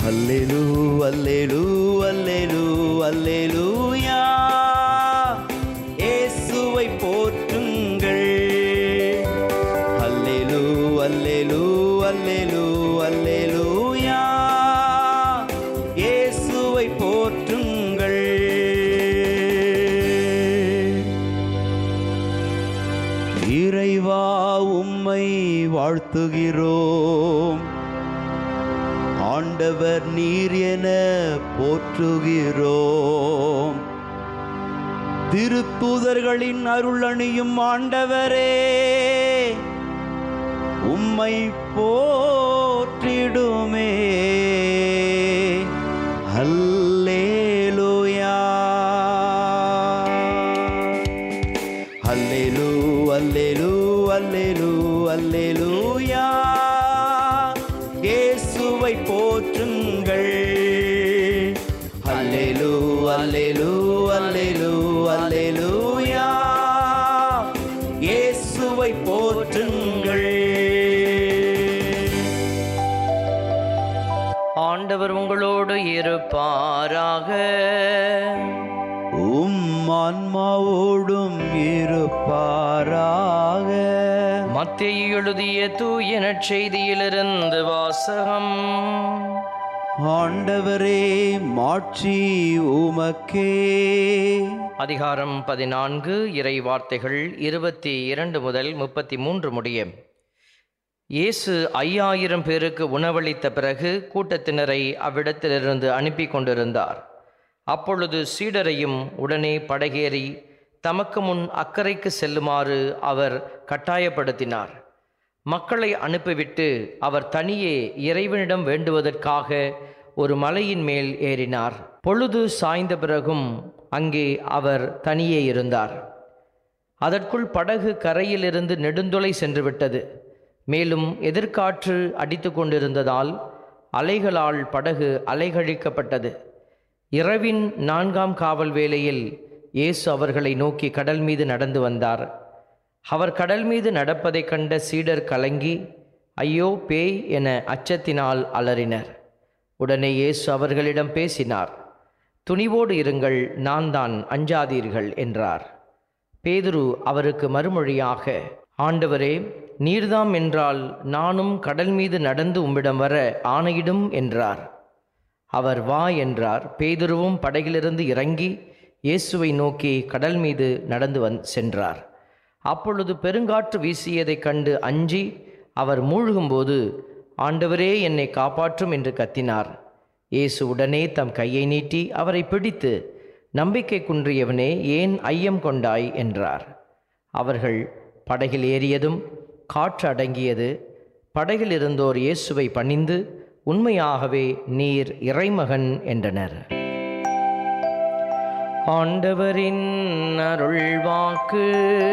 அல்லேலூ அல்லேலூ அல்லேலூ அல்லேலூயா இயேசுவை போற்றுங்கள் அல்லேலூ அல்லேலூ அல்லேலூ அல்லேலூயா இயேசுவை போற்றுங்கள் இறைவா உம்மை வாழ்த்துகிறோம் ஆண்டவர் நீர் என போற்றுகிறோம் திருத்தூதர்களின் அருள் அணியும் ஆண்டவரே உம்மை போற்றிடுமே அல்லேலூயா அல்லேலூ அல்லேலூ அல்லேலூ அல்லேலூயா இயேசுவை போற்றுங்கள் அல்லேலூ அல்லேலூ அல்லேலூ அல்லேலூயா இயேசுவை போற்றுங்கள் ஆண்டவர் உங்களோடு இருப்பாராக உம் ஆன்மாவோடும் இருப்பாராக மத்தேயு எழுதிய தூய நற்செய்தியிலிருந்து வாசகம் ஆண்டவரே மாட்சி உமக்கே அதிகாரம் பதினான்கு இறை வார்த்தைகள் இருபத்தி இரண்டு முதல் முப்பத்தி மூன்று முடிய இயேசு ஐயாயிரம் பேருக்கு உணவளித்த பிறகு கூட்டத்தினரை அவ்விடத்திலிருந்து அனுப்பி கொண்டிருந்தார் அப்பொழுது சீடரையும் உடனே படகேறி தமக்கு முன் அக்கறைக்கு செல்லுமாறு அவர் கட்டாயப்படுத்தினார் மக்களை அனுப்பிவிட்டு அவர் தனியே இறைவனிடம் வேண்டுவதற்காக ஒரு மலையின் மேல் ஏறினார் பொழுது சாய்ந்த பிறகும் அங்கே அவர் தனியே இருந்தார் அதற்குள் படகு கரையிலிருந்து நெடுந்தொலை சென்று விட்டது மேலும் எதிர்காற்று அடித்து கொண்டிருந்ததால் அலைகளால் படகு அலைகழிக்கப்பட்டது இரவின் நான்காம் காவல் வேளையில் இயேசு அவர்களை நோக்கி கடல் மீது நடந்து வந்தார் அவர் கடல் மீது நடப்பதைக் கண்ட சீடர் கலங்கி ஐயோ பேய் என அச்சத்தினால் அலறினர் உடனே இயேசு அவர்களிடம் பேசினார் துணிவோடு இருங்கள் நான் தான் அஞ்சாதீர்கள் என்றார் பேதுரு அவருக்கு மறுமொழியாக ஆண்டவரே நீர்தாம் என்றால் நானும் கடல் மீது நடந்து உம்மிடம் வர ஆணையிடும் என்றார் அவர் வா என்றார் பேதுருவும் படகிலிருந்து இறங்கி இயேசுவை நோக்கி கடல் மீது நடந்து வந் சென்றார் அப்பொழுது பெருங்காற்று வீசியதைக் கண்டு அஞ்சி அவர் மூழ்கும்போது ஆண்டவரே என்னை காப்பாற்றும் என்று கத்தினார் இயேசு உடனே தம் கையை நீட்டி அவரை பிடித்து நம்பிக்கை குன்றியவனே ஏன் ஐயம் கொண்டாய் என்றார் அவர்கள் படகில் ஏறியதும் காற்று அடங்கியது படகில் இருந்தோர் இயேசுவை பணிந்து உண்மையாகவே நீர் இறைமகன் என்றனர் ஆண்டவரின் அருள்வாக்கு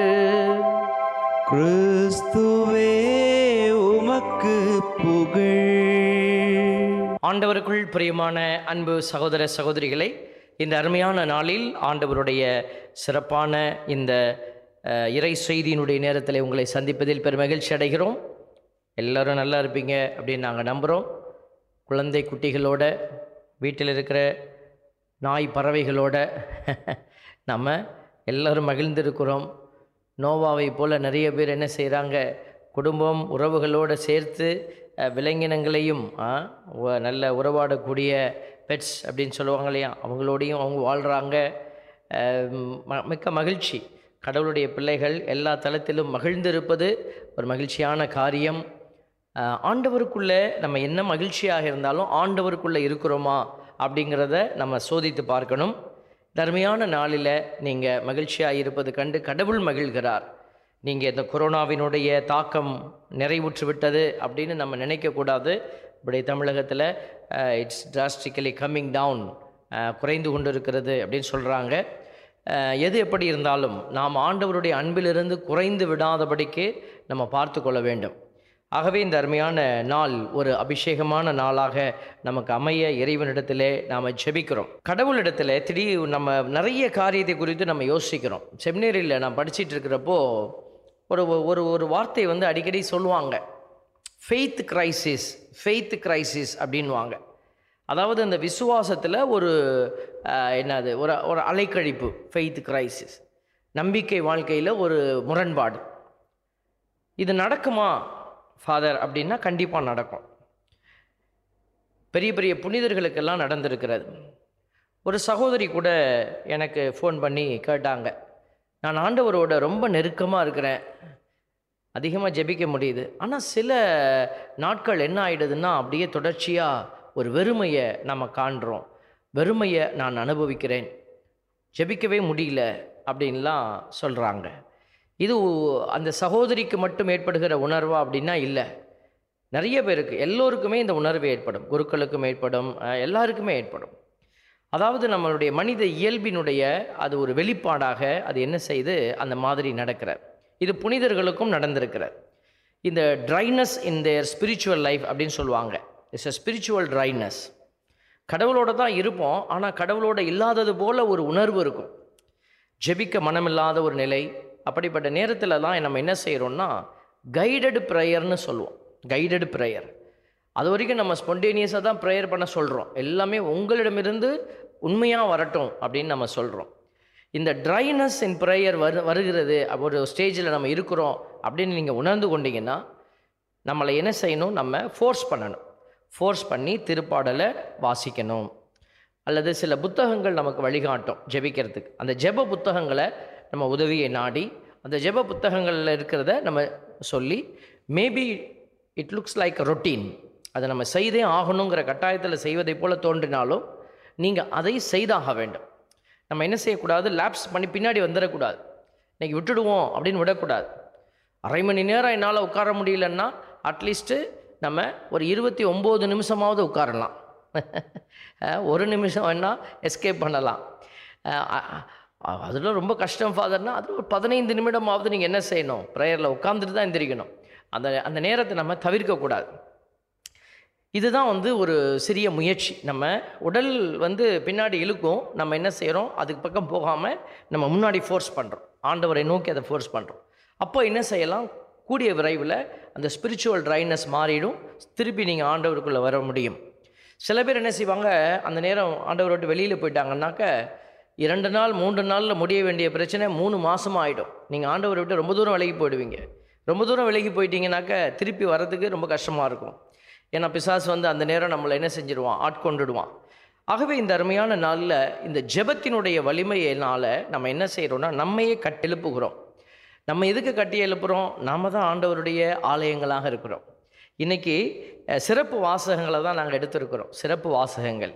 கிறிஸ்துவே உமக்கு புகழ் ஆண்டவருக்குள் பிரியமான அன்பு சகோதர சகோதரிகளை இந்த அருமையான நாளில் ஆண்டவருடைய சிறப்பான இந்த அஹ், இறை செய்தியினுடைய நேரத்தில் உங்களை சந்திப்பதில் பெருமகிழ்ச்சி அடைகிறோம் எல்லாரும் நல்லா இருப்பீங்க அப்படின்னு நாங்கள் நம்புகிறோம் குழந்தை குட்டிகளோட வீட்டில் இருக்கிற நாய் பறவைகளோட நம்ம எல்லாரும் மகிழ்ந்திருக்கிறோம் நோவாவை போல் நிறைய பேர் என்ன செய்கிறாங்க குடும்பம் உறவுகளோடு சேர்த்து அஹ், விலங்கினங்களையும் ஆ, உ- நல்ல உறவாடக்கூடிய பெட்ஸ் அப்படின்னு சொல்லுவாங்க இல்லையா அவங்களோடையும் அவங்க வாழ்கிறாங்க மிக்க மகிழ்ச்சி கடவுளுடைய பிள்ளைகள் எல்லா தளத்திலும் மகிழ்ந்திருப்பது ஒரு மகிழ்ச்சியான காரியம் ஆஹ் ஆண்டவருக்குள்ளே நம்ம என்ன மகிழ்ச்சியாக இருந்தாலும் ஆண்டவருக்குள்ளே இருக்கிறோமா அப்படிங்கிறத நம்ம சோதித்து பார்க்கணும் தர்மையான நாளில் நீங்கள் மகிழ்ச்சியாக இருப்பது கண்டு கடவுள் மகிழ்கிறார் நீங்கள் இந்த கொரோனாவினுடைய தாக்கம் நிறைவுற்று விட்டது அப்படின்னு நம்ம நினைக்கக்கூடாது இப்படி தமிழகத்தில் இட்ஸ் டிராஸ்டிக்கலி கம்மிங் டவுன் குறைந்து கொண்டு இருக்கிறது அப்படின்னு சொல்கிறாங்க எது எப்படி இருந்தாலும் நாம் ஆண்டவருடைய அன்பிலிருந்து குறைந்து விடாதபடிக்கு நம்ம பார்த்து கொள்ள வேண்டும் ஆகவே இந்த அருமையான நாள் ஒரு அபிஷேகமான நாளாக நமக்கு அமைய இறைவனிடத்திலே நாம் ஜெபிக்கிறோம் கடவுளிடத்தில் திடீர் நம்ம நிறைய காரியத்தை குறித்து நம்ம யோசிக்கிறோம் செமினேரியில் நான் படிச்சிட்டு இருக்கிறப்போ ஒரு ஒரு ஒரு வார்த்தை வந்து அடிக்கடி சொல்லுவாங்க ஃபெய்த் கிரைசிஸ் ஃபெய்த் கிரைசிஸ் அப்படின்வாங்க அதாவது அந்த விசுவாசத்தில் ஒரு அஹ், என்னது ஒரு ஒரு அலைக்கழிப்பு ஃபெய்த் கிரைசிஸ் நம்பிக்கை வாழ்க்கையில் ஒரு முரண்பாடு இது நடக்குமா ஃபாதர் அப்படின்னா கண்டிப்பாக நடக்கும் பெரிய பெரிய புனிதர்களுக்கெல்லாம் நடந்திருக்கிறது ஒரு சகோதரி கூட எனக்கு ஃபோன் பண்ணி கேட்டாங்க நான் ஆண்டவரோட ரொம்ப நெருக்கமாக இருக்கிறேன் அதிகமாக ஜெபிக்க முடியுது ஆனால் சில நாட்கள் என்ன ஆயிடுதுன்னா அப்படியே தொடர்ச்சியாக ஒரு வெறுமையை நம்ம காண்றோம் வெறுமையை நான் அனுபவிக்கிறேன் ஜெபிக்கவே முடியல அப்படின்லாம் சொல்கிறாங்க இது அந்த சகோதரிக்கு மட்டும் ஏற்படுகிற உணர்வா அப்படின்னா இல்லை நிறைய பேருக்கு எல்லோருக்குமே இந்த உணர்வு ஏற்படும் குருக்களுக்கும் ஏற்படும் அஹ், எல்லாருக்குமே ஏற்படும் அதாவது நம்மளுடைய மனித இயல்பினுடைய அது ஒரு வெளிப்பாடாக அது என்ன செய்து அந்த மாதிரி நடக்கிற இது புனிதர்களுக்கும் நடந்திருக்கிறது இந்த dryness in their spiritual life அப்படின்னு சொல்லுவாங்க இட்ஸ் a ஸ்பிரிச்சுவல் ட்ரைனஸ் கடவுளோட தான் இருப்போம் ஆனால் கடவுளோட இல்லாதது போல ஒரு உணர்வு இருக்கும் ஜெபிக்க மனமில்லாத ஒரு நிலை அப்படிப்பட்ட நேரத்தில் தான் நம்ம என்ன செய்கிறோம்னா கைடடு ப்ரேயர்னு சொல்லுவோம் கைடடு ப்ரேயர் அது வரைக்கும் நம்ம ஸ்பான்டேனியஸாக தான் ப்ரேயர் பண்ண சொல்கிறோம் எல்லாமே உங்களிடமிருந்து உண்மையாக வரட்டும் அப்படின்னு நம்ம சொல்கிறோம் இந்த ட்ரைனஸ் இன் ப்ரேயர் வரு வருகிறது ஒரு ஸ்டேஜில் நம்ம இருக்கிறோம் அப்படின்னு நீங்கள் உணர்ந்து கொண்டீங்கன்னா நம்மளை என்ன செய்யணும் நம்ம ஃபோர்ஸ் பண்ணணும் ஃபோர்ஸ் பண்ணி திருப்பாடலை வாசிக்கணும் அல்லது சில புத்தகங்கள் நமக்கு வழிகாட்டும் ஜெபிக்கிறதுக்கு அந்த ஜெப புத்தகங்களை நம்ம உதவியை நாடி அந்த ஜெப புத்தகங்களில் இருக்கிறத நம்ம சொல்லி maybe it looks like routine அதை நம்ம செய்தே ஆகணுங்கிற கட்டாயத்தில் செய்வதை போல தோன்றினாலும் நீங்கள் அதை செய்தாக வேண்டும் நம்ம என்ன செய்யக்கூடாது லேப்ஸ் பண்ணி பின்னாடி வந்துடக்கூடாது இன்னைக்கு விட்டுடுவோம் அப்படின்னு விடக்கூடாது அரை மணி நேரம் என்னால் உட்கார முடியலன்னா அட்லீஸ்ட்டு நம்ம ஒரு இருபத்தி ஒம்பது நிமிஷமாவது உட்காரலாம் அஹ் ஒரு நிமிஷம் வேணால் எஸ்கேப் பண்ணலாம் அதில் ரொம்ப கஷ்டம் ஃபாதர்னா அது ஒரு பதினைந்து நிமிடமாவது நீங்கள் என்ன செய்யணும் ப்ரேயரில் உட்காந்துட்டு தான் எந்திரிக்கணும் அந்த அந்த நேரத்தை நம்ம தவிர்க்கக்கூடாது இதுதான் வந்து ஒரு சிறிய முயற்சி நம்ம உடல் வந்து பின்னாடி இழுக்கும் நம்ம என்ன செய்கிறோம் அதுக்கு பக்கம் போகாமல் நம்ம முன்னாடி ஃபோர்ஸ் பண்ணுறோம் ஆண்டவரை நோக்கி அதை ஃபோர்ஸ் பண்ணுறோம் அப்போ என்ன செய்யலாம் கூடிய விரைவில் அந்த ஸ்பிரிச்சுவல் ட்ரைனஸ் மாறிடும் திருப்பி நீங்கள் ஆண்டவருக்குள்ளே வர முடியும் சில பேர் என்ன செய்வாங்க அந்த நேரம் ஆண்டவரை விட்டு வெளியில் போயிட்டாங்கன்னாக்க இரண்டு நாள் மூன்று நாளில் முடிய வேண்டிய பிரச்சனை மூணு மாதமாக ஆகிடும் நீங்கள் ஆண்டவரை விட்டு ரொம்ப தூரம் விலகி போயிடுவீங்க ரொம்ப தூரம் விலகி போயிட்டீங்கன்னாக்க திருப்பி வர்றதுக்கு ரொம்ப கஷ்டமாக இருக்கும் ஏன்னா பிசாசு வந்து அந்த நேரம் நம்மளை என்ன செஞ்சிருவான் ஆட்கொண்டுடுவான் ஆகவே இந்த அருமையான நாளில் இந்த ஜெபத்தினுடைய வலிமையினால் நம்ம என்ன செய்கிறோம்னா நம்மையே கட்டெழுப்புகிறோம் நம்ம எதுக்கு கட்டி எழுப்புகிறோம் நாம தான் ஆண்டவருடைய ஆலயங்களாக இருக்கிறோம் இன்றைக்கி சிறப்பு வாசகங்களை தான் நாங்கள் எடுத்திருக்கிறோம் சிறப்பு வாசகங்கள்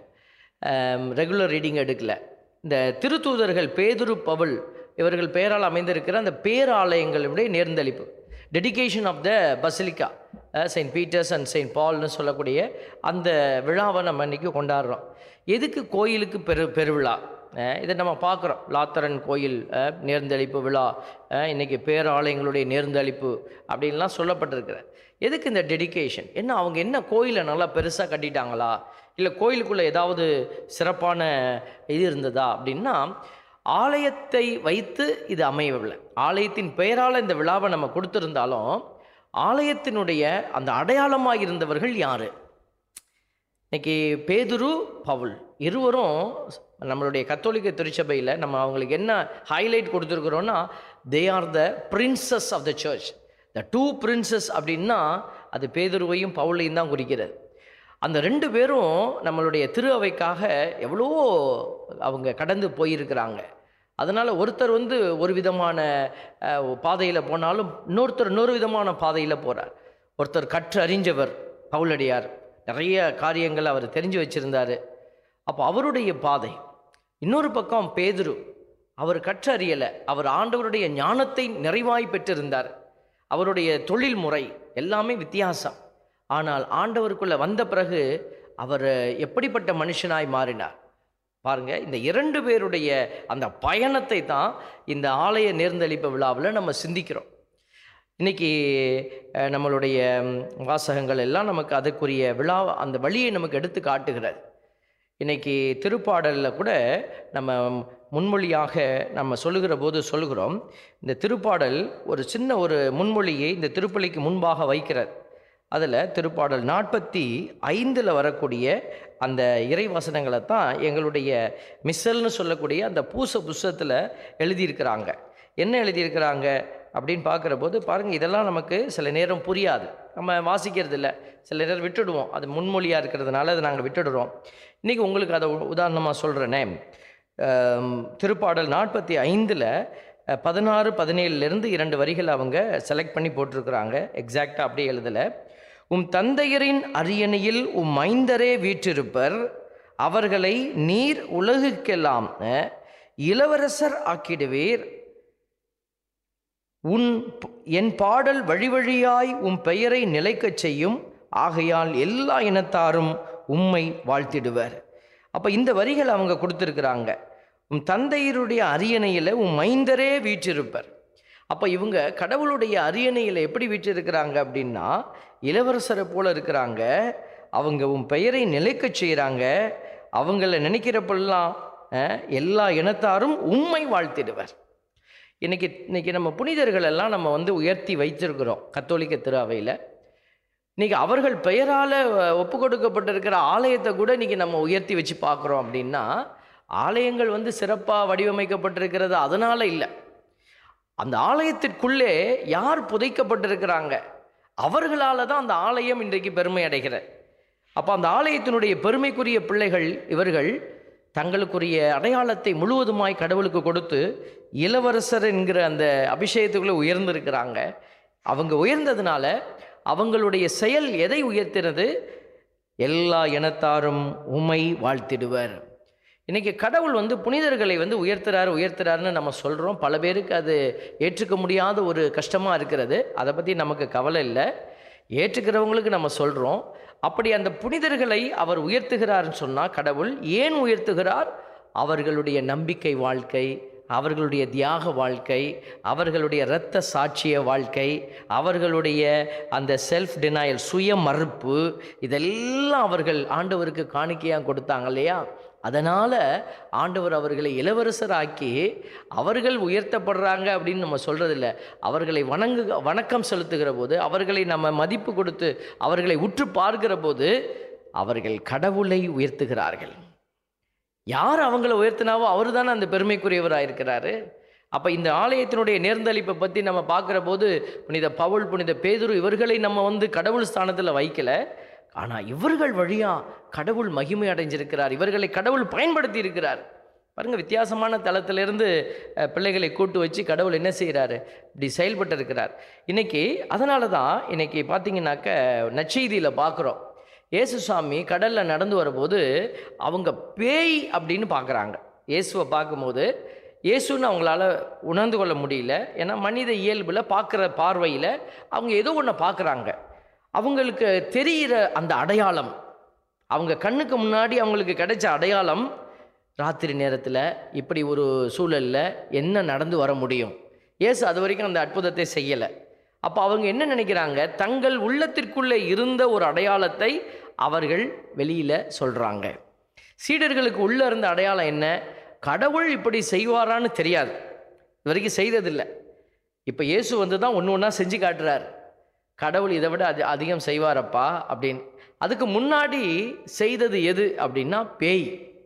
ரெகுலர் ரீடிங் எடுக்கல இந்த திருத்தூதர்கள் பேதுரு பவுல் இவர்கள் பெயரால் அமைந்திருக்கிற அந்த பேராலயங்களுடைய நேர்ந்தளிப்பு dedication of the basilica Saint Peter's and Saint பால்னு சொல்லக்கூடிய அந்த விழாவை நம்ம இன்றைக்கி கொண்டாடுறோம் எதுக்கு கோயிலுக்கு பெரு பெருவிழா அஹ் இதை நம்ம பார்க்குறோம் லாத்தரன் கோயில் அஹ், நேர்ந்தளிப்பு விழா அஹ், இன்னைக்கு பேராலயங்களுடைய நேர்ந்தளிப்பு அப்படின்லாம் சொல்லப்பட்டிருக்கிற எதுக்கு இந்த டெடிகேஷன் என்ன அவங்க என்ன கோயிலை நல்லா பெருசாக கட்டிட்டாங்களா இல்லை கோயிலுக்குள்ளே ஏதாவது சிறப்பான இது இருந்ததா அப்படின்னா ஆலயத்தை வைத்து இது அமையவில்லை ஆலயத்தின் பெயரால் இந்த விழாவை நம்ம கொடுத்துருந்தாலும் ஆலயத்தினுடைய அந்த அடையாளமாக இருந்தவர்கள் யார் இன்னைக்கு பேதுரு பவுல் இருவரும் நம்மளுடைய கத்தோலிக்க திருச்சபையில் நம்ம அவங்களுக்கு என்ன ஹைலைட் கொடுத்துருக்குறோன்னா they are the princes of the church the two princes அப்படின்னா அது பேதுருவையும் பவுலையும் தான் குறிக்கிறது அந்த ரெண்டு பேரும் நம்மளுடைய திரு அவைக்காக எவ்வளோ அவங்க கடந்து போயிருக்கிறாங்க அதனால் ஒருத்தர் வந்து ஒரு விதமான பாதையில் போனாலும் இன்னொருத்தர் இன்னொரு விதமான பாதையில் போகிறார் ஒருத்தர் கற்று அறிஞ்சவர் பவுலடியார் நிறைய காரியங்கள் அவர் தெரிஞ்சு வச்சிருந்தாரு அப்போ அவருடைய பாதை இன்னொரு பக்கம் பேதுரு அவர் கற்றறியலை அவர் ஆண்டவருடைய ஞானத்தை நிறைவாய் பெற்றிருந்தார் அவருடைய தொழில் முறை எல்லாமே வித்தியாசம் ஆனால் ஆண்டவருக்குள்ள வந்த பிறகு அவர் எப்படிப்பட்ட மனுஷனாய் மாறினார் பாருங்க இந்த இரண்டு பேருடைய அந்த பயணத்தை தான் இந்த ஆலய நேர்ந்தளிப்பு விழாவில் நம்ம சிந்திக்கிறோம் இன்னைக்கு அஹ், நம்மளுடைய ம், வாசகங்கள் எல்லாம் நமக்கு அதுக்குரிய விழா அந்த வழியை நமக்கு எடுத்து காட்டுகிறது இன்னைக்கு திருப்பாடலில் கூட நம்ம முன்மொழியாக நம்ம சொல்லுகிற போது சொல்கிறோம் இந்த திருப்பாடல் ஒரு சின்ன ஒரு முன்மொழியை இந்த திருப்பலிக்கு முன்பாக வைக்கிறது அதில் திருப்பாடல் நாற்பத்தி ஐந்தில் வரக்கூடிய அந்த இறைவசனங்களை தான் எங்களுடைய மிஸ்ஸல்னு சொல்லக்கூடிய அந்த பூச புஸ்தகத்தில் எழுதியிருக்கிறாங்க என்ன எழுதியிருக்கிறாங்க அப்படின்னு பார்க்குற போது பாருங்கள் இதெல்லாம் நமக்கு சில நேரம் புரியாது நம்ம வாசிக்கிறது இல்லை சில நேரம் விட்டுடுவோம் அது முன்மொழியாக இருக்கிறதுனால அதை நாங்கள் விட்டுடுறோம் இன்றைக்கி உங்களுக்கு அதை உதாரணமாக சொல்கிறேனே ஆம், திருப்பாடல் நாற்பத்தி ஐந்தில் பதினாறு பதினேழுலேருந்து இரண்டு வரிகள் அவங்க செலக்ட் பண்ணி போட்டிருக்கிறாங்க எக்ஸாக்டாக அப்படியே எழுதலை உம் தந்தையரின் அரியணையில் உம் மைந்தரே வீற்றிருப்பர் அவர்களை நீர் உலகுக்கெல்லாம் அஹ், இளவரசர் ஆக்கிடுவீர் உன் ப- என் பாடல் வழி வழியாய் உம் பெயரை நிலைக்கச் செய்யும் ஆகையால் எல்லா இனத்தாரும் உம்மை வாழ்த்திடுவர் அப்போ இந்த வரிகள் அவங்க கொடுத்துருக்குறாங்க உம் தந்தையருடைய அரியணையில் உம் மைந்தரே வீற்றிருப்பர் அப்போ இவங்க கடவுளுடைய அரியணையில் எப்படி வீற்றிருக்கிறாங்க அப்படின்னா இளவரசரை போல இருக்கிறாங்க அவங்க உன் பெயரை நிலைக்கச் செய்கிறாங்க அவங்கள நினைக்கிறப்பெல்லாம் அஹ், எல்லா இனத்தாரும் உம்மை வாழ்த்திடுவர் இன்னைக்கு இன்னைக்கு நம்ம புனிதர்கள் எல்லாம் நம்ம வந்து உயர்த்தி வைத்திருக்கிறோம் கத்தோலிக்க திரு அவையில் இன்னைக்கு அவர்கள் பெயரால் ஒப்பு கொடுக்கப்பட்டிருக்கிற ஆலயத்தை கூட இன்னைக்கு நம்ம உயர்த்தி வச்சு பார்க்குறோம் அப்படின்னா ஆலயங்கள் வந்து சிறப்பாக வடிவமைக்கப்பட்டிருக்கிறது அதனால இல்லை அந்த ஆலயத்திற்குள்ளே யார் புதைக்கப்பட்டிருக்கிறாங்க அவர்களால் தான் அந்த ஆலயம் இன்றைக்கு பெருமை அடைகிறது அப்போ அந்த ஆலயத்தினுடைய பெருமைக்குரிய பிள்ளைகள் இவர்கள் தங்களுக்குரிய அடையாளத்தை முழுவதுமாய் கடவுளுக்கு கொடுத்து இளவரசர் என்கிற அந்த அபிஷேகத்துக்குள்ளே உயர்ந்திருக்கிறாங்க அவங்க உயர்ந்ததுனால அவங்களுடைய செயல் எதை உயர்த்தினது எல்லா இனத்தாரும் உமை வாழ்த்திடுவர் இன்னைக்கு கடவுள் வந்து புனிதர்களை வந்து உயர்த்துறாரு உயர்த்துறாருன்னு நம்ம சொல்கிறோம் பல பேருக்கு அது ஏற்றுக்க முடியாத ஒரு கஷ்டமாக இருக்கிறது அதை பற்றி நமக்கு கவலை இல்லை ஏற்றுக்கிறவங்களுக்கு நம்ம சொல்கிறோம் அப்படி அந்த புனிதர்களை அவர் உயர்த்துகிறார்னு சொன்னால் கடவுள் ஏன் உயர்த்துகிறார் அவர்களுடைய நம்பிக்கை வாழ்க்கை அவர்களுடைய தியாக வாழ்க்கை அவர்களுடைய இரத்த சாட்சிய வாழ்க்கை அவர்களுடைய அந்த செல்ஃப் டினையல் சுய மறுப்பு இதெல்லாம் அவர்கள் ஆண்டவருக்கு காணிக்கையாக கொடுத்தாங்க இல்லையா அதனால் ஆண்டவர் அவர்களை இளவரசராக்கி அவர்கள் உயர்த்தப்படுறாங்க அப்படின்னு நம்ம சொல்கிறதில்ல அவர்களை வணங்கு வணக்கம் செலுத்துகிற போது அவர்களை நம்ம மதிப்பு கொடுத்து அவர்களை உற்று பார்க்கிற போது அவர்கள் கடவுளை உயர்த்துகிறார்கள் யார் அவங்கள உயர்த்தினாவோ அவர் தானே அந்த பெருமைக்குரியவராக இருக்கிறாரு அப்போ இந்த ஆலயத்தினுடைய நேர்ந்தளிப்பை பற்றி நம்ம பார்க்குற போது புனித பவுல் புனித பேதுரு இவர்களை நம்ம வந்து கடவுள் ஸ்தானத்தில் வைக்கல ஆனால் இவர்கள் வழியாக கடவுள் மகிமை அடைஞ்சிருக்கிறார் இவர்களை கடவுள் பயன்படுத்தி இருக்கிறார் பாருங்க வித்தியாசமான தளத்திலிருந்து அஹ், பிள்ளைகளை கூட்டு வச்சு கடவுள் என்ன செய்கிறாரு இப்படி செயல்பட்டு இருக்கிறார் இன்னைக்கு அதனால தான் இன்னைக்கு பார்த்தீங்கன்னாக்க நற்செய்தியில் பார்க்குறோம் இயேசுசாமி கடலில் நடந்து வரும்போது அவங்க பேய் அப்படின்னு பார்க்குறாங்க இயேசுவை பார்க்கும்போது இயேசுன்னு அவங்களால உணர்ந்து கொள்ள முடியல ஏன்னா மனித இயல்பில் பார்க்குற பார்வையில் அவங்க ஏதோ ஒன்று பார்க்குறாங்க அவங்களுக்கு தெரிகிற அந்த அடையாளம் அவங்க கண்ணுக்கு முன்னாடி அவங்களுக்கு கிடைச்ச அடையாளம் ராத்திரி நேரத்தில் இப்படி ஒரு சூழலில் என்ன நடந்து வர முடியும் இயேசு அது வரைக்கும் அந்த அற்புதத்தை செய்யலை அப்போ அவங்க என்ன நினைக்கிறாங்க தங்கள் உள்ளத்திற்குள்ளே இருந்த ஒரு அடையாளத்தை அவர்கள் வெளியில் சொல்கிறாங்க சீடர்களுக்கு உள்ளே இருந்த அடையாளம் என்ன கடவுள் இப்படி செய்வாரான்னு தெரியாது இது வரைக்கும் செய்ததில்லை இப்போ இயேசு வந்து தான் ஒன்று ஒன்றா செஞ்சு காட்டுறார் கடவுள் இதை விட அது அதிகம் செய்வாரப்பா அப்படின்னு அதுக்கு முன்னாடி செய்தது எது அப்படின்னா பேய்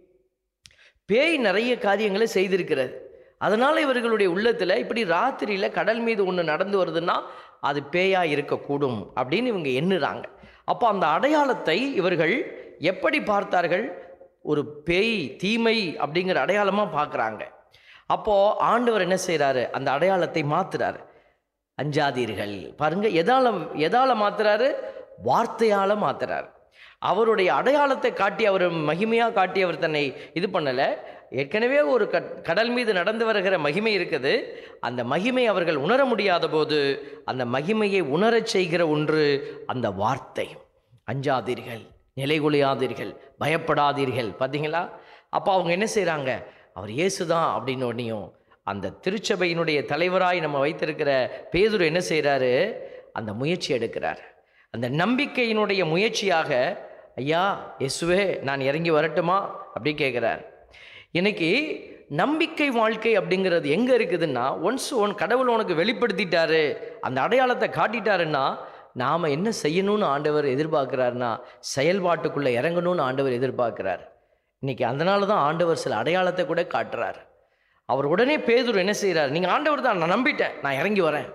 பேய் நிறைய காரியங்களை செய்திருக்கிறது அதனால் இவர்களுடைய உள்ளத்தில் இப்படி ராத்திரியில் கடல் மீது ஒன்று நடந்து வருதுன்னா அது பேயாக இருக்கக்கூடும் அப்படின்னு இவங்க எண்ணுறாங்க அப்போ அந்த அடையாளத்தை இவர்கள் எப்படி பார்த்தார்கள் ஒரு பேய் தீமை அப்படிங்கிற அடையாளமாக பார்க்குறாங்க அப்போது ஆண்டவர் என்ன செய்கிறாரு அந்த அடையாளத்தை மாத்துறாரு அஞ்சாதீர்கள் பாருங்க எதால எதால மாத்துறாரு வார்த்தையால மாத்துறாரு அவருடைய அடையாளத்தை காட்டி அவர் மகிமையாக காட்டி அவர் தன்னை இது பண்ணலை ஏற்கனவே ஒரு கட் கடல் மீது நடந்து வருகிற மகிமை இருக்குது அந்த மகிமை அவர்கள் உணர முடியாத போது அந்த மகிமையை உணரச் செய்கிற ஒன்று அந்த வார்த்தை அஞ்சாதீர்கள் நிலைகுலையாதீர்கள் பயப்படாதீர்கள் பார்த்தீங்களா அப்போ அவங்க என்ன செய்கிறாங்க அவர் இயேசுதான் அப்படின்னு உடனேயும் அந்த திருச்சபையினுடைய தலைவராய் நம்ம வைத்திருக்கிற பேதுரு என்ன செய்கிறாரு அந்த முயற்சி எடுக்கிறார் அந்த நம்பிக்கையினுடைய முயற்சியாக ஐயா இயேசுவே நான் இறங்கி வரட்டுமா அப்படி கேட்குறார் இன்னைக்கு நம்பிக்கை வாழ்க்கை அப்படிங்கிறது எங்கே இருக்குதுன்னா ஒன்ஸ் ஒன் கடவுள் உனக்கு வெளிப்படுத்திட்டாரு அந்த அடையாளத்தை காட்டிட்டாருன்னா நாம் என்ன செய்யணும்னு ஆண்டவர் எதிர்பார்க்குறாருன்னா செயல்பாட்டுக்குள்ளே இறங்கணும்னு ஆண்டவர் எதிர்பார்க்குறார் இன்னைக்கு அதனால தான் ஆண்டவர் சில அடையாளத்தை கூட காட்டுறார் அவர் உடனே பேதுரு என்ன செய்கிறார் நீங்கள் ஆண்டவர் தான் நான் நம்பிட்டேன் நான் இறங்கி வரேன்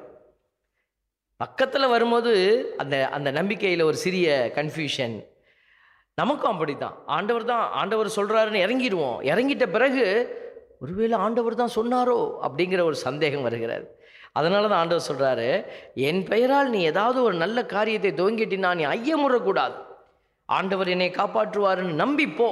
பக்கத்தில் வரும்போது அந்த அந்த நம்பிக்கையில் ஒரு சிறிய கன்ஃபியூஷன் நமக்கும் அப்படி தான் ஆண்டவர் தான் ஆண்டவர் சொல்கிறாருன்னு இறங்கிடுவோம் இறங்கிட்ட பிறகு ஒருவேளை ஆண்டவர் தான் சொன்னாரோ அப்படிங்கிற ஒரு சந்தேகம் வருகிறது அதனால தான் ஆண்டவர் சொல்கிறாரு என் பெயரால் நீ ஏதாவது ஒரு நல்ல காரியத்தை துவங்கிட்டினா நீ ஐயமுறக்கூடாது ஆண்டவர் என்னை காப்பாற்றுவாருன்னு நம்பி போ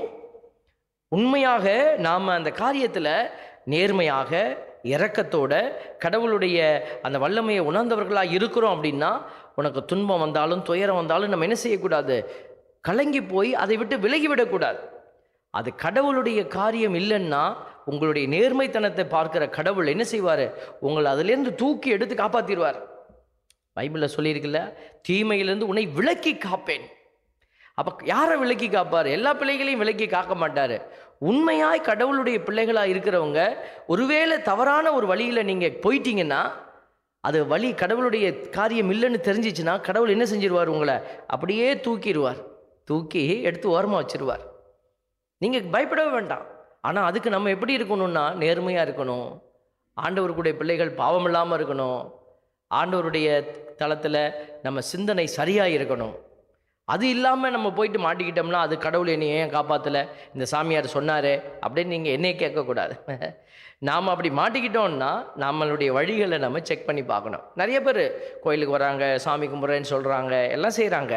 உண்மையாக நாம் அந்த காரியத்தில் நேர்மையாக இரக்கத்தோட கடவுளுடைய அந்த வல்லமையை உணர்ந்தவர்களாக இருக்கிறோம் அப்படின்னா உனக்கு துன்பம் வந்தாலும் துயரம் வந்தாலும் நம்ம என்ன செய்யக்கூடாது கலங்கி போய் அதை விட்டு விலகிவிடக்கூடாது அது கடவுளுடைய காரியம் இல்லைன்னா உங்களுடைய நேர்மைத்தனத்தை பார்க்கிற கடவுள் என்ன செய்வார் உங்களை அதிலேருந்து தூக்கி எடுத்து காப்பாற்றிடுவார் பைபிளில் சொல்லியிருக்குல்ல தீமையிலிருந்து உன்னை விலக்கி காப்பேன் அப்போ யாரை விலக்கி காப்பார் எல்லா பிள்ளைகளையும் விலக்கி காக்க மாட்டார் உண்மையாய் கடவுளுடைய பிள்ளைகளாக இருக்கிறவங்க ஒருவேளை தவறான ஒரு வழியில் நீங்கள் போயிட்டீங்கன்னா அது வழி கடவுளுடைய காரியம் இல்லைன்னு தெரிஞ்சிச்சுன்னா கடவுள் என்ன செஞ்சிருவார் உங்களை அப்படியே தூக்கிடுவார் தூக்கி எடுத்து ஓரமாக வச்சிருவார் நீங்கள் பயப்படவே வேண்டாம் ஆனால் அதுக்கு நம்ம எப்படி இருக்கணும்னா நேர்மையாக இருக்கணும் ஆண்டவருக்குடைய பிள்ளைகள் பாவம் இல்லாமல் இருக்கணும் ஆண்டவருடைய தளத்தில் நம்ம சிந்தனை சரியாக இருக்கணும் அது இல்லாமல் நம்ம போயிட்டு மாட்டிக்கிட்டோம்னா அது கடவுள் என்னை ஏன் காப்பாற்றலை இந்த சாமியார் சொன்னாரே அப்படின்னு நீங்கள் என்னையே கேட்கக்கூடாது நாம் அப்படி மாட்டிக்கிட்டோம்னா நம்மளுடைய வழிகளை நம்ம செக் பண்ணி பார்க்கணும் நிறைய பேர் கோயிலுக்கு வராங்க சாமி கும்பிட்றேன்னு சொல்கிறாங்க எல்லாம் செய்கிறாங்க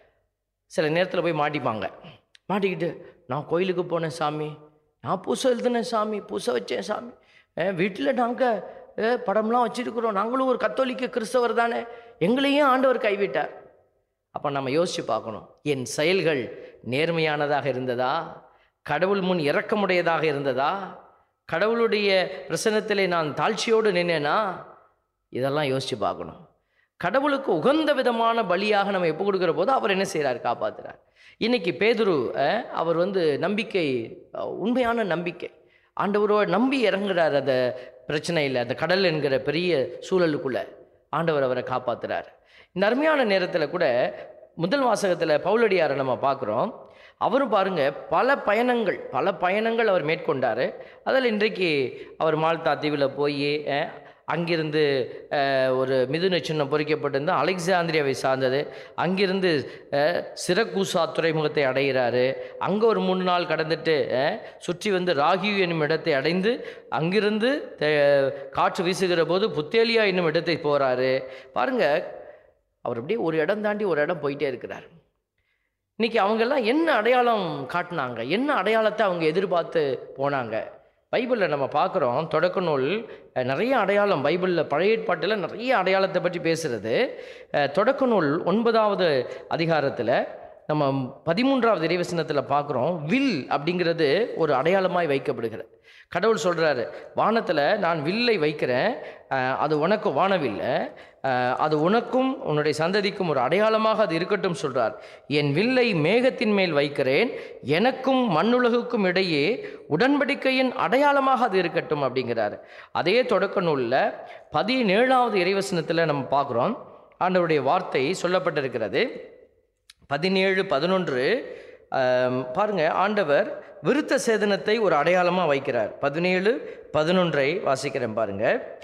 சில நேரத்தில் போய் மாட்டிப்பாங்க மாட்டிக்கிட்டு நான் கோயிலுக்கு போனேன் சாமி நான் பூசை எழுதுனேன் சாமி பூசை வச்சேன் சாமி வீட்டில் நாங்கள் படம்லாம் வச்சுருக்குறோம் நாங்களும் ஒரு கத்தோலிக்க கிறிஸ்தவர் தானே எங்களையும் ஆண்டவர் கைவிட்டார் அப்போ நம்ம யோசித்து பார்க்கணும் என் செயல்கள் நேர்மையானதாக இருந்ததா கடவுள் முன் இரக்கமுடையதாக இருந்ததா கடவுளுடைய பிரசனத்திலே நான் தாழ்ச்சியோடு நின்னேனா இதெல்லாம் யோசித்து பார்க்கணும் கடவுளுக்கு உகந்த விதமான பலியாக நம்ம எப்போ கொடுக்குற போது அவர் என்ன செய்கிறார் காப்பாற்றுறார் இன்னைக்கு பேதுரு அஹ், அவர் வந்து நம்பிக்கை அஹ், உண்மையான நம்பிக்கை ஆண்டவரோட நம்பி இறங்குறார் அந்த பிரச்சனையில் அந்த கடல் என்கிற பெரிய சூழலுக்குள்ள ஆண்டவர் அவரை காப்பாற்றுறார் இந்த அருமையான நேரத்தில் கூட முதல் வாசகத்தில் பவுலடியாரை நம்ம பார்க்குறோம் அவரும் பாருங்க பல பயணங்கள் பல பயணங்கள் அவர் மேற்கொண்டார் அதில் இன்றைக்கு அவர் மால்தா தீவில் போய் அஹ், அங்கிருந்து அஹ், ஒரு மிதுன சின்னம் பொறிக்கப்பட்டிருந்த அலெக்சாந்திரியாவை சார்ந்தது அங்கிருந்து அஹ், சிரக்கூசா துறைமுகத்தை அடைகிறாரு அங்கே ஒரு மூணு நாள் கடந்துட்டு அஹ், சுற்றி வந்து ராகியூ என்னும் இடத்தை அடைந்து அங்கிருந்து தே- காற்று வீசுகிற போது புத்தேலியா என்னும் இடத்தை போகிறாரு பாருங்க அவர் அப்படியே ஒரு இடம் தாண்டி ஒரு இடம் போயிட்டே இருக்கிறார் இன்னைக்கு அவங்கெல்லாம் என்ன அடையாளம் காட்டினாங்க என்ன அடையாளத்தை அவங்க எதிர்பார்த்து போனாங்க பைபிளில் நம்ம பார்க்குறோம் தொடக்க நூல் அஹ், நிறைய அடையாளம் பைபிளில் பழைய ஏற்பாட்டில் நிறைய அடையாளத்தை பற்றி பேசுகிறது அஹ், தொடக்க நூல் ஒன்பதாவது அதிகாரத்தில் நம்ம பதிமூன்றாவது இறைவசனத்தில் பார்க்குறோம் வில் அப்படிங்கிறது ஒரு அடையாளமாய் வைக்கப்படுகிறது கடவுள் சொல்கிறாரு வானத்தில் நான் வில்லை வைக்கிறேன் அஹ், அது உனக்கு வானவில் அஹ், அது உனக்கும் உன்னுடைய சந்ததிக்கும் ஒரு அடையாளமாக அது இருக்கட்டும் சொல்றார் என் வில்லை மேகத்தின் மேல் வைக்கிறேன் எனக்கும் மண்ணுலகுக்கும் இடையே உடன்படிக்கையின் அடையாளமாக அது இருக்கட்டும் அப்படிங்கிறார் அதே தொடக்க நூலில் பதினேழாவது இறைவசனத்தில் நம்ம பார்க்குறோம் ஆண்டவருடைய வார்த்தை சொல்லப்பட்டிருக்கிறது பதினேழு பதினொன்று ஆம், பாருங்க ஆண்டவர் விருத்த சேதனத்தை ஒரு அடையாளமாக வைக்கிறார் பதினேழு பதினொன்றை வாசிக்கிறேன் பாருங்க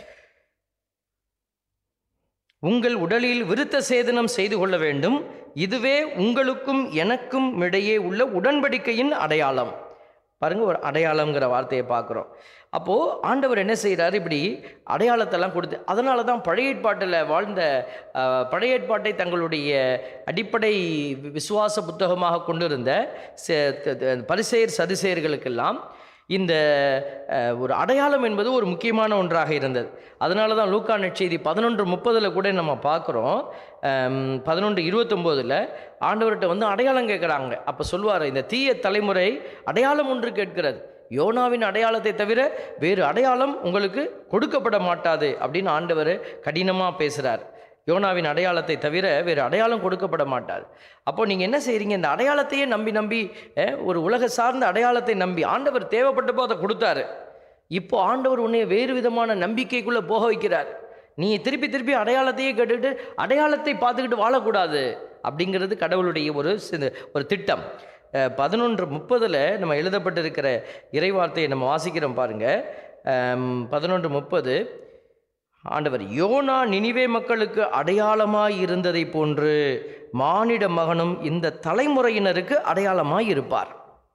உங்கள் உடலில் விருத்த சேதனம் செய்து கொள்ள வேண்டும் இதுவே உங்களுக்கும் எனக்கும் இடையே உள்ள உடன்படிக்கையின் அடையாளம் பாருங்க ஒரு அடையாளம்ங்கிற வார்த்தையை பார்க்குறோம் அப்போது ஆண்டவர் என்ன செய்கிறார் இப்படி அடையாளத்தெல்லாம் கொடுத்து அதனால தான் பழைய ஏற்பாட்டில் வாழ்ந்த அஹ், பழைய ஏற்பாட்டை தங்களுடைய அடிப்படை வி- விசுவாச புத்தகமாக கொண்டிருந்த ச- த- த- பரிசேயர் சதுசேயர்களுக்கெல்லாம் இந்த அஹ், ஒரு அடையாளம் என்பது ஒரு முக்கியமான ஒன்றாக இருந்தது அதனால தான் லூக்கா நற்செய்தி பதினொன்று முப்பதில் கூட நம்ம பார்க்குறோம் பதினொன்று இருபத்தொம்போதில் ஆண்டவர்கிட்ட வந்து அடையாளம் கேட்குறாங்க அப்போ சொல்லுவார் இந்த தீய தலைமுறை அடையாளம் ஒன்று கேட்கிறது யோனாவின் அடையாளத்தை தவிர வேறு அடையாளம் உங்களுக்கு கொடுக்கப்பட மாட்டாது அப்படின்னு ஆண்டவர் கடினமாக பேசுகிறார் யோனாவின் அடையாளத்தை தவிர வேறு அடையாளம் கொடுக்கப்பட மாட்டாது அப்போ நீங்கள் என்ன செய்கிறீங்க இந்த அடையாளத்தையே நம்பி நம்பி அஹ், ஒரு உலக சார்ந்த அடையாளத்தை நம்பி ஆண்டவர் தேவைப்பட்டப்போ அதை கொடுத்தாரு இப்போ ஆண்டவர் உன்னை வேறு விதமான நம்பிக்கைக்குள்ளே போக வைக்கிறார் நீ திருப்பி திருப்பி அடையாளத்தையே கேட்டுக்கிட்டு அடையாளத்தை பார்த்துக்கிட்டு வாழக்கூடாது அப்படிங்கிறது கடவுளுடைய ஒரு சிந்த- ஒரு திட்டம் பதினொன்று முப்பதில் நம்ம எழுதப்பட்டிருக்கிற இறைவார்த்தையை நம்ம வாசிக்கிறோம் பாருங்க பதினொன்று முப்பது ஆண்டவர் யோனா நினிவே மக்களுக்கு அடையாளமாய் இருந்ததை போன்று மானிட மகனும் இந்த தலைமுறையினருக்கு அடையாளமாய் இருப்பார்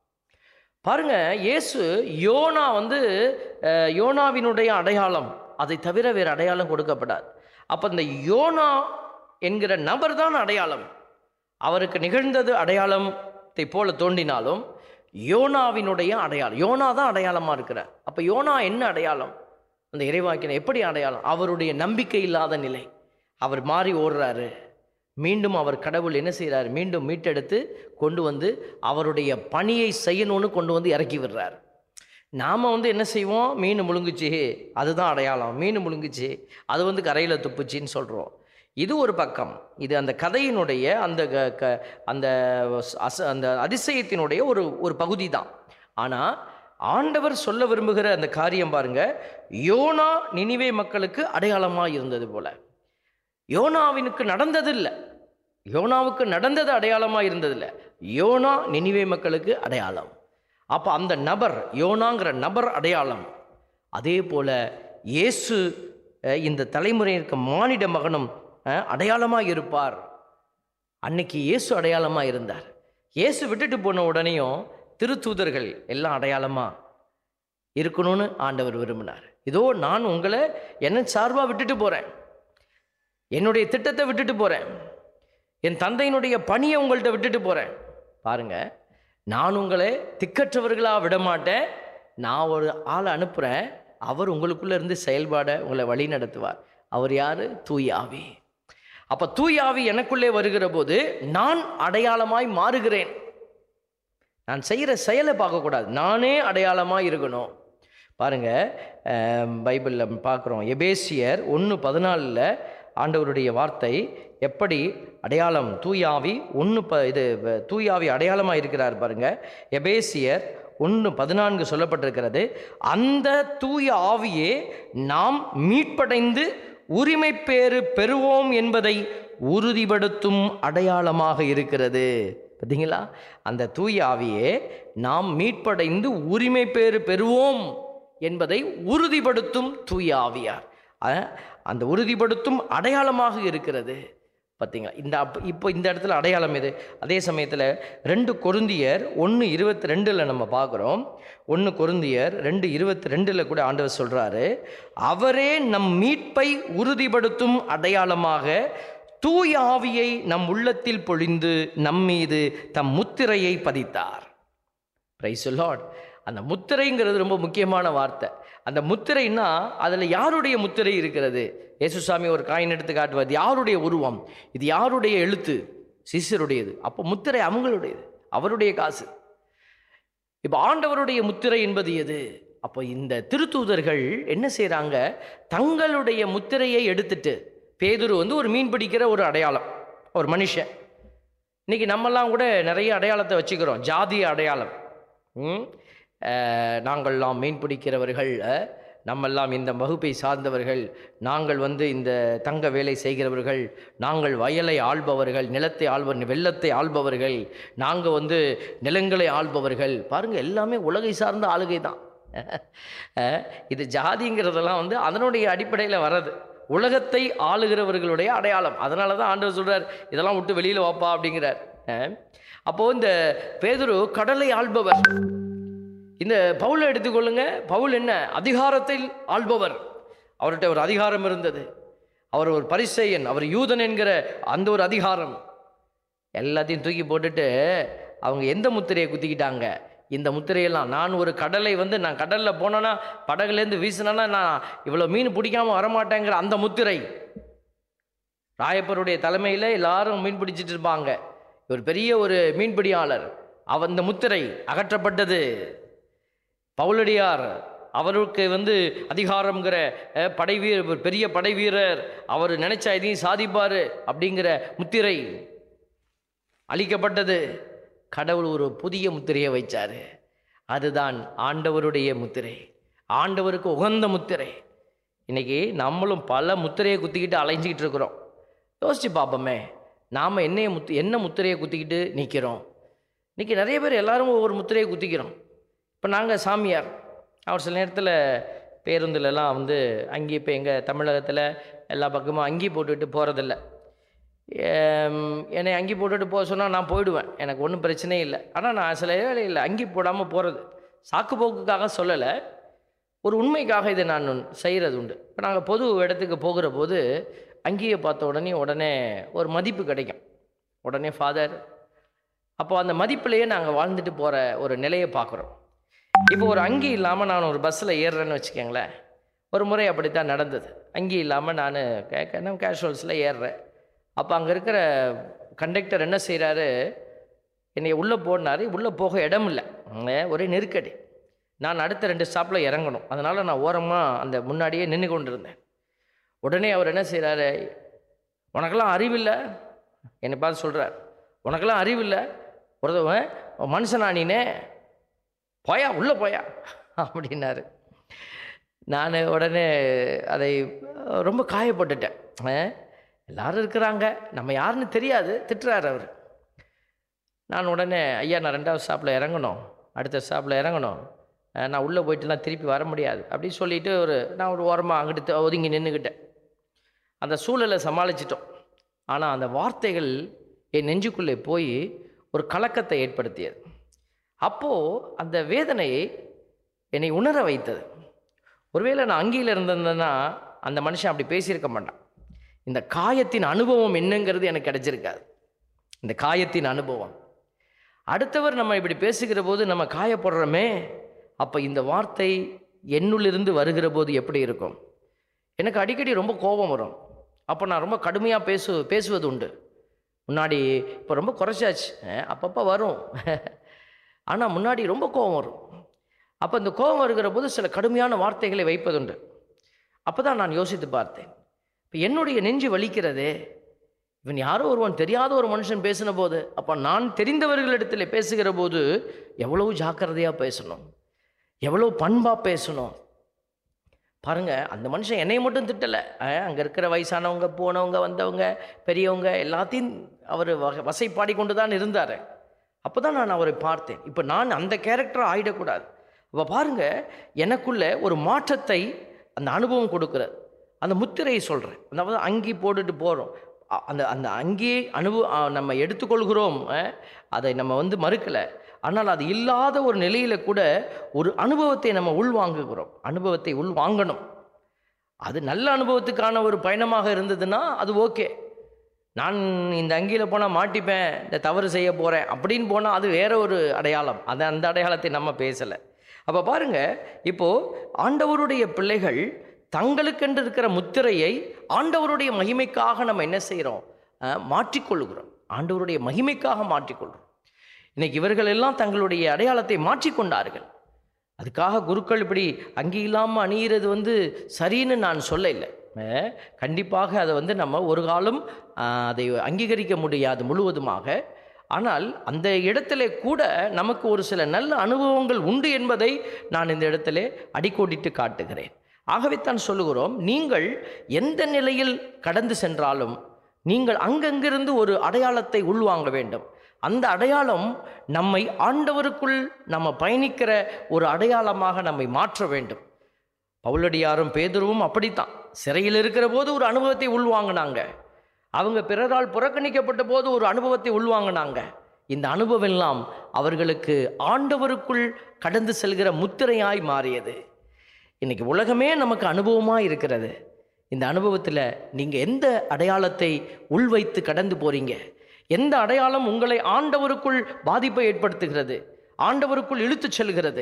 பாருங்க இயேசு யோனா வந்து அஹ், யோனாவினுடைய அடையாளம் அதை தவிர வேறு அடையாளம் கொடுக்கப்படாது அப்போ இந்த யோனா என்கிற நபர் தான் அடையாளம் அவருக்கு நிகழ்ந்தது அடையாளத்தை போல தோன்றினாலும் யோனாவினுடைய அடையாளம் யோனா தான் அடையாளமாக இருக்கிறார் அப்போ யோனா என்ன அடையாளம் அந்த இறைவாக்கின எப்படி அடையாளம் அவருடைய நம்பிக்கை இல்லாத நிலை அவர் மாறி ஓடுறாரு மீண்டும் அவர் கடவுள் என்ன செய்கிறார் மீண்டும் மீட்டெடுத்து கொண்டு வந்து அவருடைய பணியை செய்யணும்னு கொண்டு வந்து இறக்கி விடுறார் நாம் வந்து என்ன செய்வோம் மீன் முழுங்குச்சு அதுதான் அடையாளம் மீன் முழுங்குச்சு அது வந்து கரையில் துப்புச்சின்னு சொல்கிறோம் இது ஒரு பக்கம் இது அந்த கதையினுடைய அந்த க- க- அந்த அச அந்த அதிசயத்தினுடைய ஒரு ஒரு பகுதி தான் ஆனால் ஆண்டவர் சொல்ல விரும்புகிற அந்த காரியம் பாருங்க யோனா நினிவே மக்களுக்கு அடையாளமாக இருந்தது போல யோனாவினுக்கு நடந்தது இல்லை யோனாவுக்கு நடந்தது அடையாளமாக இருந்ததில்ல யோனா நினிவே மக்களுக்கு அடையாளம் அப்போ அந்த நபர் யோனாங்கிற நபர் அடையாளம் அதே போல இயேசு அஹ், இந்த தலைமுறையிற்கு மானிட மகனும் அஹ், அடையாளமாக இருப்பார் அன்னைக்கு இயேசு அடையாளமாக இருந்தார் இயேசு விட்டுட்டு போன உடனேயும் திருத்தூதர்கள் எல்லாம் அடையாளமாக இருக்கணும்னு ஆண்டவர் விரும்பினார் இதோ நான் உங்களை என்ன சார்பாக விட்டுட்டு போகிறேன் என்னுடைய திட்டத்தை விட்டுட்டு போகிறேன் என் தந்தையினுடைய பணியை உங்கள்கிட்ட விட்டுட்டு போகிறேன் பாருங்க நான் உங்களை திக்கற்றவர்களாக விட மாட்டேன் நான் ஒரு ஆளை அனுப்புகிறேன் அவர் உங்களுக்குள்ளே இருந்து செயல்பாட உங்களை வழி நடத்துவார் அவர் யார் தூயாவி அப்போ தூயாவி எனக்குள்ளே வருகிற போது நான் அடையாளமாய் மாறுகிறேன் நான் செய்கிற செயலை பார்க்கக்கூடாது நானே அடையாளமாக இருக்கணும் பாருங்க பைபிளில் பார்க்குறோம் எபேசியர் ஒன்று பதினாலில் ஆண்டவருடைய வார்த்தை எப்படி அடையாளம் தூயாவி ஒன்று ப இது வ- தூயாவி அடையாளமாக இருக்கிறார் பாருங்க எபேசியர் ஒன்று பதினான்கு சொல்லப்பட்டிருக்கிறது அந்த தூய ஆவியே நாம் மீட்படைந்து உரிமை பேறு பெறுவோம் என்பதை உறுதிப்படுத்தும் அடையாளமாக இருக்கிறது பார்த்தீங்களா அந்த தூய ஆவியே நாம் மீட்படைந்து உரிமை பேறு பெறுவோம் என்பதை உறுதிப்படுத்தும் தூய ஆவியார் அஹ், அந்த உறுதிப்படுத்தும் அடையாளமாக இருக்கிறது பார்த்தீங்களா இந்த அப்ப இப்போ இந்த இடத்துல அடையாளம் எது அதே சமயத்தில் ரெண்டு கொருந்தியர் ஒன்று இருபத்தி ரெண்டில் நம்ம பார்க்குறோம் ஒன்று கொருந்தியர் ரெண்டு இருபத்தி ரெண்டில் கூட ஆண்டவர் சொல்கிறாரு அவரே நம் மீட்பை உறுதிப்படுத்தும் அடையாளமாக தூய ஆவியை நம் உள்ளத்தில் பொழிந்து நம்மீது தம் முத்திரையை பதித்தார் பிரைஸ் லார்ட் அந்த முத்திரைங்கிறது ரொம்ப முக்கியமான வார்த்தை அந்த முத்திரைன்னா அதில் யாருடைய முத்திரை இருக்கிறது இயேசுசாமி ஒரு காயின் எடுத்து காட்டுவார் இது யாருடைய உருவம் இது யாருடைய எழுத்து சிஷ்யருடையது அப்போ முத்திரை அவங்களுடையது அவருடைய காசு இப்போ ஆண்டவருடைய முத்திரை என்பது எது அப்போ இந்த திருத்தூதர்கள் என்ன செய்கிறாங்க தங்களுடைய முத்திரையை எடுத்துட்டு பேதுரு வந்து ஒரு மீன் பிடிக்கிற ஒரு அடையாளம் ஒரு மனுஷன் இன்னைக்கு நம்மெல்லாம் கூட நிறைய அடையாளத்தை வச்சுக்கிறோம் ஜாதிய அடையாளம் ம்? அஹ், நாங்கள்லாம் மீன் பிடிக்கிறவர்கள் அஹ், நம்மெல்லாம் இந்த வகுப்பை சார்ந்தவர்கள் நாங்கள் வந்து இந்த தங்க வேலை செய்கிறவர்கள் நாங்கள் வயலை ஆள்பவர்கள் நிலத்தை ஆள்பவர் வெள்ளத்தை ஆள்பவர்கள் நாங்கள் வந்து நிலங்களை ஆள்பவர்கள் பாருங்கள் எல்லாமே உலகை சார்ந்த ஆளுகை தான் அஹ், இது ஜாதிங்கிறதெல்லாம் வந்து அதனுடைய அடிப்படையில் வர்றது உலகத்தை ஆளுகிறவர்களுடைய அடையாளம் அதனால தான் ஆண்டவர் சொல்றார் இதெல்லாம் விட்டு வெளியில் வாப்பா அப்படிங்கிறார் அஹ். அப்போ இந்த பேதுரு கடலை ஆள்பவர் இந்த பவுலை எடுத்துக்கொள்ளுங்க பவுல் என்ன அதிகாரத்தில் ஆள்பவர் அவர்கிட்ட ஒரு அதிகாரம் இருந்தது அவர் ஒரு பரிசெயன் அவர் யூதன் என்கிற அந்த ஒரு அதிகாரம் எல்லாத்தையும் தூக்கி போட்டுட்டு அவங்க எந்த முத்திரையை குத்திக்கிட்டாங்க இந்த முத்திரையெல்லாம் நான் ஒரு கடலை வந்து நான் கடலில் போனேன்னா படகுலேருந்து வீசினேன்னா நான் இவ்வளோ மீன் பிடிக்காம வரமாட்டேங்கிற அந்த முத்திரை ராயப்பருடைய தலைமையில் எல்லாரும் மீன் பிடிச்சிட்டு இருப்பாங்க இவர் பெரிய ஒரு மீன்பிடியாளர் அவ அந்த முத்திரை அகற்றப்பட்டது பவுலடியார் அவருக்கு வந்து அதிகாரம்ங்கிற அஹ், படை வீரர் ஒரு பெரிய படை வீரர் அவர் நினைச்சா எதையும் சாதிப்பார் அப்படிங்கிற முத்திரை அழிக்கப்பட்டது கடவுள் ஒரு புதிய முத்திரையை வைச்சார் அதுதான் ஆண்டவருடைய முத்திரை ஆண்டவருக்கு உகந்த முத்திரை இன்றைக்கி நம்மளும் பல முத்திரையை குத்திக்கிட்டு அலைஞ்சிக்கிட்டு இருக்கிறோம் யோசிச்சு பார்ப்போமே நாம் என்னைய முத்து என்ன முத்திரையை குத்திக்கிட்டு நிற்கிறோம் இன்றைக்கி நிறைய பேர் எல்லாரும் ஒவ்வொரு முத்திரையை குத்திக்கிறோம் இப்போ நாங்கள் சாமியார் அவர் சில நேரத்தில் பேருந்துலலாம் வந்து அங்கி இப்போ எங்கள் தமிழகத்தில் எல்லா பக்கமும் அங்கி போட்டுட்டு போகிறதில்ல என்னை அங்கி போட்டுட்டு போக சொன்னால் நான் போயிடுவேன் எனக்கு ஒன்றும் பிரச்சனையே இல்லை ஆனால் நான் சில வேலையில் அங்கி போடாமல் போகிறது சாக்கு போக்குக்காக சொல்லலை ஒரு உண்மைக்காக இதை நான் செய்கிறது உண்டு இப்போ நாங்கள் பொது இடத்துக்கு போகிற போது அங்கேயே பார்த்த உடனே உடனே ஒரு மதிப்பு கிடைக்கும் உடனே ஃபாதர் அப்போ அந்த மதிப்பிலேயே நாங்கள் வாழ்ந்துட்டு போகிற ஒரு நிலையை பார்க்குறோம் இப்போ ஒரு அங்கி இல்லாமல் நான் ஒரு பஸ்ஸில் ஏறுறேன்னு வச்சுக்கோங்களேன் ஒரு முறை அப்படித்தான் நடந்தது அங்கி இல்லாமல் நான் கேட்க கேஷுவல்ஸில் ஏறுறேன் அப்போ அங்கே இருக்கிற கண்டக்டர் என்ன செய்கிறாரு என்னை உள்ளே போனார் உள்ளே போக இடம் இல்லை அங்க ஒரே நெருக்கடி நான் அடுத்த ரெண்டு ஸ்டாப்பில் இறங்கணும் அதனால் நான் ஓரமாக அந்த முன்னாடியே நின்று கொண்டு இருந்தேன் உடனே அவர் என்ன செய்கிறாரு உனக்கெல்லாம் அறிவில்லை என்னை பார்த்து சொல்கிறார் உனக்கெல்லாம் அறிவில்லை ஒருத்தவன் மனுஷனா நீனே போயா உள்ளே போயா அப்படின்னாரு நான் உடனே அதை ரொம்ப காயப்பட்டுட்டேன் அஹ், எல்லாரும் இருக்கிறாங்க நம்ம யாருன்னு தெரியாது திட்டுறாரு அவர் நான் உடனே ஐயா நான் ரெண்டாவது ஸ்டாப்பில் இறங்கணும் அடுத்த ஸ்டாப்பில் இறங்கணும் அஹ், நான் உள்ளே போயிட்டுலாம் திருப்பி வர முடியாது அப்படின்னு சொல்லிட்டு ஒரு நான் ஒரு ஓரமாக அங்கிட்டு ஒதுங்கி நின்றுக்கிட்டேன் அந்த சூழலை சமாளிச்சிட்டோம் ஆனால் அந்த வார்த்தைகள் என் நெஞ்சுக்குள்ளே போய் ஒரு கலக்கத்தை ஏற்படுத்தியது அப்போது அந்த வேதனையை என்னை உணர வைத்தது ஒருவேளை நான் அங்கேயில் இருந்திருந்தேன்னா அந்த மனுஷன் அப்படி பேசியிருக்க மாட்டான் இந்த காயத்தின் அனுபவம் என்னங்கிறது எனக்கு கிடைச்சிருக்காது இந்த காயத்தின் அனுபவம் அடுத்தவர் நம்ம இப்படி பேசுகிற போது நம்ம காயப்படுறோமே அப்போ இந்த வார்த்தை என்னுள்ளிருந்து வருகிற போது எப்படி இருக்கும் எனக்கு அடிக்கடி ரொம்ப கோபம் வரும் அப்போ நான் ரொம்ப கடுமையாக பேசு பேசுவது உண்டு முன்னாடி இப்போ ரொம்ப குறைச்சாச்சு அஹ், அப்பப்போ வரும் ஆனால் முன்னாடி ரொம்ப கோபம் வரும் அப்போ இந்த கோபம் வருகிற போது சில கடுமையான வார்த்தைகளை வைப்பதுண்டு அப்போ தான் நான் யோசித்து பார்த்தேன் இப்போ என்னுடைய நெஞ்சு வலிக்கிறதே இவன் யாரோ ஒருவன் தெரியாத ஒரு மனுஷன் பேசின போது அப்போ நான் தெரிந்தவர்களிடத்தில் பேசுகிற போது எவ்வளவு ஜாக்கிரதையாக பேசணும் எவ்வளோ பண்பாக பேசணும் பாருங்க அந்த மனுஷன் என்னை மட்டும் திட்டலை அங்கே இருக்கிற வயசானவங்க போனவங்க வந்தவங்க பெரியவங்க எல்லாத்தையும் அவர் வகை வசைப்பாடி கொண்டு தான் இருந்தார் அப்போ தான் நான் அவரை பார்த்தேன் இப்போ நான் அந்த கேரக்டர் ஆயிடக்கூடாது அப்போ பாருங்க எனக்குள்ள ஒரு மாற்றத்தை அந்த அனுபவம் கொடுக்குறது அந்த முத்திரையை சொல்கிறேன் அதாவது அங்கி போட்டுட்டு போகிறோம் அந்த அந்த அங்கேயே அனுபவ அ, நம்ம எடுத்துக்கொள்கிறோம் அஹ், அதை நம்ம வந்து மறுக்கலை ஆனால் அது இல்லாத ஒரு நிலையில் கூட ஒரு அனுபவத்தை நம்ம உள்வாங்குகிறோம் அனுபவத்தை உள்வாங்கணும் அது நல்ல அனுபவத்துக்கான ஒரு பயணமாக இருந்ததுன்னா அது ஓகே நான் இந்த அங்கியில் போனால் மாட்டிப்பேன் இந்த தவறு செய்ய போகிறேன் அப்படின்னு போனால் அது வேற ஒரு அடையாளம் அது அந்த அடையாளத்தை நம்ம பேசலை அப்போ பாருங்க இப்போது ஆண்டவருடைய பிள்ளைகள் தங்களுக்கென்று இருக்கிற முத்திரையை ஆண்டவருடைய மகிமைக்காக நம்ம என்ன செய்கிறோம் மாற்றிக்கொள்கிறோம் ஆண்டவருடைய மகிமைக்காக மாற்றிக்கொள்கிறோம் இன்னைக்கு இவர்கள் எல்லாம் தங்களுடைய அடையாளத்தை மாற்றிக்கொண்டார்கள் அதுக்காக குருக்கள் இப்படி அங்கி இல்லாமல் அணியிறது வந்து சரின்னு நான் சொல்ல இல்லை அஹ், கண்டிப்பாக அதை வந்து நம்ம ஒரு காலம் ஆஹ், அதை அங்கீகரிக்க முடியாது முழுவதுமாக ஆனால் அந்த இடத்துல கூட நமக்கு ஒரு சில நல்ல அனுபவங்கள் உண்டு என்பதை நான் இந்த இடத்திலே அடிக்கோடிட்டு காட்டுகிறேன் ஆகவே தான் சொல்லுகிறோம் நீங்கள் எந்த நிலையில் கடந்து சென்றாலும் நீங்கள் அங்கங்கிருந்து ஒரு அடையாளத்தை உள்வாங்க வேண்டும் அந்த அடையாளம் நம்மை ஆண்டவருக்குள் நம்ம பயணிக்கிற ஒரு அடையாளமாக நம்மை மாற்ற வேண்டும் பவுலடியாரும் பேதுருவும் அப்படித்தான் சிறையில் இருக்கிற போது ஒரு அனுபவத்தை உள்வாங்கினாங்க அவங்க பிறரால் புறக்கணிக்கப்பட்ட போது ஒரு அனுபவத்தை உள்வாங்கினாங்க இந்த அனுபவம் எல்லாம் அவர்களுக்கு ஆண்டவருக்குள் கடந்து செல்கிற முத்திரையாய் மாறியது இன்னைக்கு உலகமே நமக்கு அனுபவமாக இருக்கிறது இந்த அனுபவத்தில் நீங்கள் எந்த அடையாளத்தை உள்வைத்து கடந்து போறீங்க எந்த அடையாளம் உங்களை ஆண்டவருக்குள் பாதிப்பை ஏற்படுத்துகிறது ஆண்டவருக்குள் இழுத்துச் செல்கிறது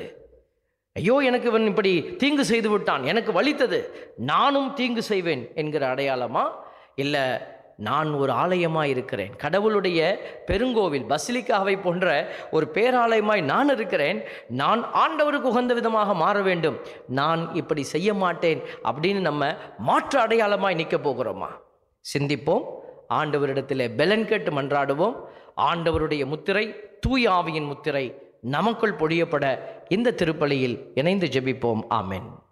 ஐயோ எனக்கு இவன் இப்படி தீங்கு செய்து விட்டான் எனக்கு வலித்தது நானும் தீங்கு செய்வேன் என்கிற அடையாளமா இல்லை நான் ஒரு ஆலயமாய் இருக்கிறேன் கடவுளுடைய பெருங்கோவில் பசிலிக்காவை போன்ற ஒரு பேராலயமாய் நான் இருக்கிறேன் நான் ஆண்டவருக்கு உகந்த விதமாக மாற வேண்டும் நான் இப்படி செய்ய மாட்டேன் அப்படின்னு நம்ம மாற்று அடையாளமாய் நிற்க போகிறோமா சிந்திப்போம் ஆண்டவரிடத்தில் பெலன் கேட்டு மன்றாடுவோம் ஆண்டவருடைய முத்திரை தூய ஆவியின் முத்திரை நமக்குள் பொழியப்பட இந்த திருப்பலியில் இணைந்து ஜெபிப்போம் ஆமென்